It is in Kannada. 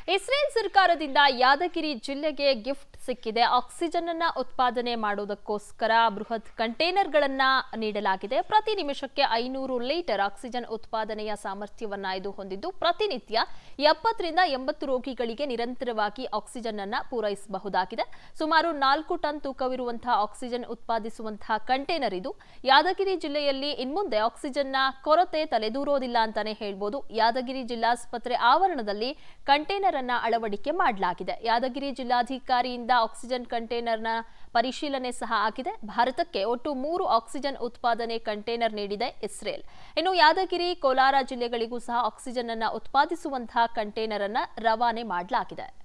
ಇಸ್ರೇಲ್ ಸರ್ಕಾರದಿಂದ ಯಾದಗಿರಿ ಜಿಲ್ಲೆಗೆ ಗಿಫ್ಟ್ ಸಿಕ್ಕಿದೆ ಆಕ್ಸಿಜನ್ ಅನ್ನ ಉತ್ಪಾದನೆ ಮಾಡುವುದಕ್ಕೋಸ್ಕರ ಬೃಹತ್ ಕಂಟೈನರ್ಗಳನ್ನ ನೀಡಲಾಗಿದೆ ಪ್ರತಿ ನಿಮಿಷಕ್ಕೆ ಐನೂರು ಲೀಟರ್ ಆಕ್ಸಿಜನ್ ಉತ್ಪಾದನೆಯ ಸಾಮರ್ಥ್ಯವನ್ನ ಇದು ಹೊಂದಿದ್ದು ಪ್ರತಿನಿತ್ಯ ಎಪ್ಪತ್ತರಿಂದ ಎಂಬತ್ತು ರೋಗಿಗಳಿಗೆ ನಿರಂತರವಾಗಿ ಆಕ್ಸಿಜನ್ ಅನ್ನ ಪೂರೈಸಬಹುದಾಗಿದೆ ಸುಮಾರು ನಾಲ್ಕು ಟನ್ ತೂಕವಿರುವಂತಹ ಆಕ್ಸಿಜನ್ ಉತ್ಪಾದಿಸುವಂತಹ ಕಂಟೈನರ್ ಇದು ಯಾದಗಿರಿ ಜಿಲ್ಲೆಯಲ್ಲಿ ಇನ್ಮುಂದೆ ಆಕ್ಸಿಜನ್ನ ಕೊರತೆ ತಲೆದೂರೋದಿಲ್ಲ ಅಂತಾನೆ ಹೇಳ್ಬೋದು ಯಾದಗಿರಿ ಜಿಲ್ಲಾಸ್ಪತ್ರೆ ಆವರಣದಲ್ಲಿ ಕಂಟೈನರ್ ಅನ್ನ ಅಳವಡಿಕೆ ಮಾಡಲಾಗಿದೆ ಯಾದಗಿರಿ ಜಿಲ್ಲಾಧಿಕಾರಿಯಿಂದ ಆಕ್ಸಿಜನ್ ಕಂಟೈನರ್ನ ಪರಿಶೀಲನೆ ಸಹ ಆಗಿದೆ ಭಾರತಕ್ಕೆ ಒಟ್ಟು ಮೂರು ಆಕ್ಸಿಜನ್ ಉತ್ಪಾದನೆ ಕಂಟೈನರ್ ನೀಡಿದೆ ಇಸ್ರೇಲ್ ಇನ್ನು ಯಾದಗಿರಿ ಕೋಲಾರ ಜಿಲ್ಲೆಗಳಿಗೂ ಸಹ ಆಕ್ಸಿಜನ್ ಅನ್ನ ಉತ್ಪಾದಿಸುವಂತಹ ಕಂಟೈನರ್ ಅನ್ನ ರವಾನೆ ಮಾಡಲಾಗಿದೆ